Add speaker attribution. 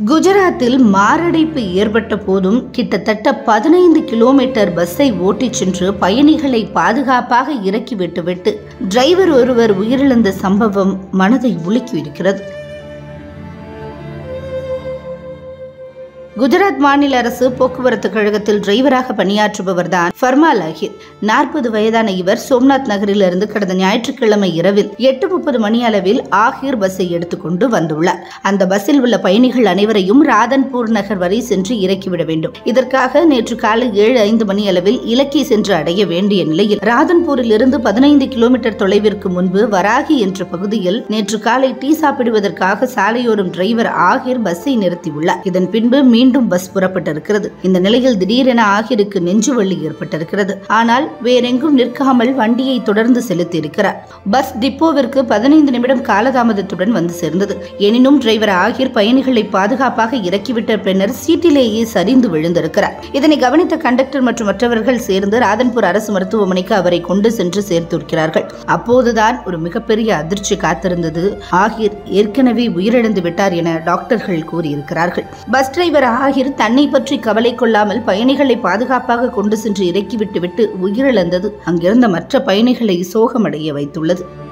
Speaker 1: குஜராத்தில் மாரடைப்பு ஏற்பட்ட போதும் கிட்டத்தட்ட பதினைந்து கிலோமீட்டர் பஸ்ஸை ஓட்டிச் சென்று பயணிகளை பாதுகாப்பாக இறக்கிவிட்டுவிட்டு டிரைவர் ஒருவர் உயிரிழந்த சம்பவம் மனதை உலுக்கியிருக்கிறது குஜராத் மாநில அரசு போக்குவரத்து கழகத்தில் டிரைவராக பணியாற்றுபவர் தான் ஃபர்மால் அஹிர் நாற்பது வயதான இவர் சோம்நாத் நகரிலிருந்து கடந்த ஞாயிற்றுக்கிழமை இரவில் எட்டு முப்பது மணி அளவில் ஆஹிர் பஸ்ஸை எடுத்துக்கொண்டு வந்துள்ளார் அந்த பஸ்ஸில் உள்ள பயணிகள் அனைவரையும் ராதன்பூர் நகர் வரை சென்று இறக்கிவிட வேண்டும் இதற்காக நேற்று காலை ஏழு ஐந்து மணி அளவில் இலக்கை சென்று அடைய வேண்டிய நிலையில் ராதன்பூரில் இருந்து பதினைந்து கிலோமீட்டர் தொலைவிற்கு முன்பு வராகி என்ற பகுதியில் நேற்று காலை டீ சாப்பிடுவதற்காக சாலையோரம் டிரைவர் ஆகிர் பஸ்ஸை நிறுத்தியுள்ளார் இதன் பின்பு மீண்டும் பஸ் புறப்பட்டிருக்கிறது இந்த நிலையில் திடீரென ஆகிருக்கு நெஞ்சு வலி ஏற்பட்டிருக்கிறது ஆனால் வேறெங்கும் நிற்காமல் வண்டியை தொடர்ந்து செலுத்தியிருக்கிறார் பஸ் டிப்போவிற்கு பதினைந்து நிமிடம் காலதாமதத்துடன் வந்து சேர்ந்தது எனினும் டிரைவர் ஆகிர் பயணிகளை பாதுகாப்பாக இறக்கிவிட்ட பின்னர் சீட்டிலேயே சரிந்து விழுந்திருக்கிறார் இதனை கவனித்த கண்டக்டர் மற்றும் மற்றவர்கள் சேர்ந்து ராதன்பூர் அரசு மருத்துவமனைக்கு அவரை கொண்டு சென்று சேர்த்திருக்கிறார்கள் அப்போதுதான் ஒரு மிகப்பெரிய அதிர்ச்சி காத்திருந்தது ஆகிர் ஏற்கனவே உயிரிழந்து விட்டார் என டாக்டர்கள் கூறியிருக்கிறார்கள் பஸ் டிரைவர் ஆகிர் தன்னை பற்றி கவலை கொள்ளாமல் பயணிகளை பாதுகாப்பாக கொண்டு சென்று இறக்கிவிட்டு விட்டு உயிரிழந்தது அங்கிருந்த மற்ற பயணிகளை சோகமடைய வைத்துள்ளது